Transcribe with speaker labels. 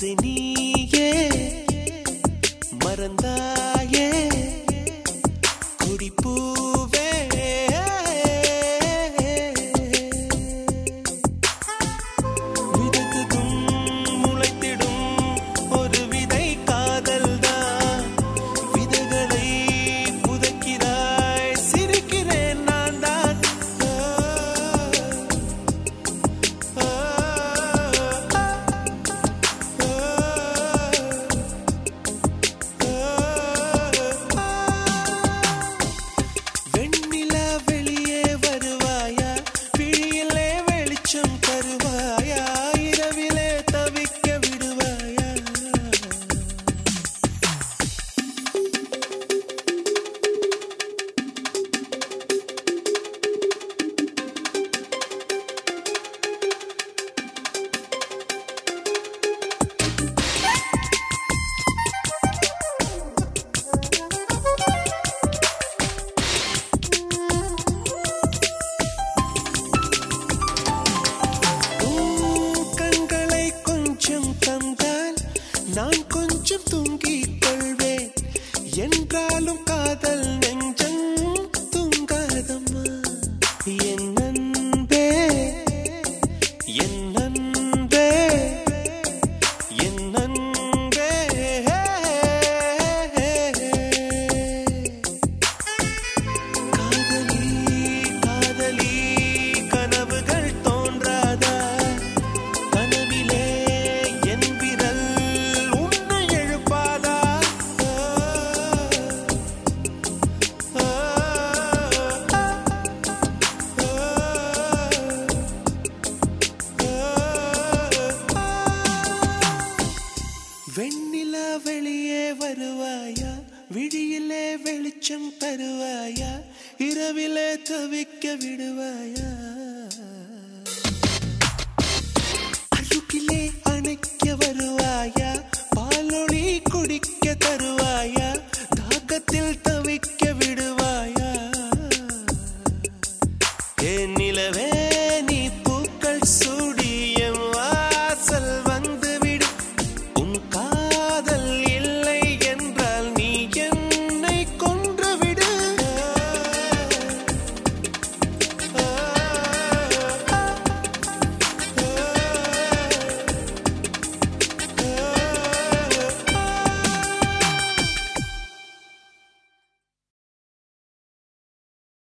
Speaker 1: அது நீயே மறந்தாயே குடிப்பூவே விதத்துதும் முளைத்திடும் ஒரு விதை காதல்தான் விதைகளை புதைக்கிறாய் சிரிக்கிறேன் நான் தான் ஆ, ஆ, வெண்ணிலா வெளியே வருவாயா விழியிலே வெளிச்சம் தருவாயா இரவிலே தவிக்க விடுவாயா உன் கண்களை கொஞ்சம் தந்தால் நான் கொஞ்சம் தூங்கிக் கொள்வேன் என்றாலும் காதல் நெஞ்சம் தூங்காதம்மா என் அன்பே என் அன்பே என் அன்பே காதலி காதலி கனவுகள் தோன்றாதா கனவிலே என் விரல் உன்னை எழுப்பாதா ஆ, ஆ, ஆ, ஆ. வெண்ணிலா வெளியே வருவாயா விழியிலே வெளிச்சம் தருவாயா இரவிலே தவிக்க விடுவாயா அருகிலே அணைக்க வருவாயா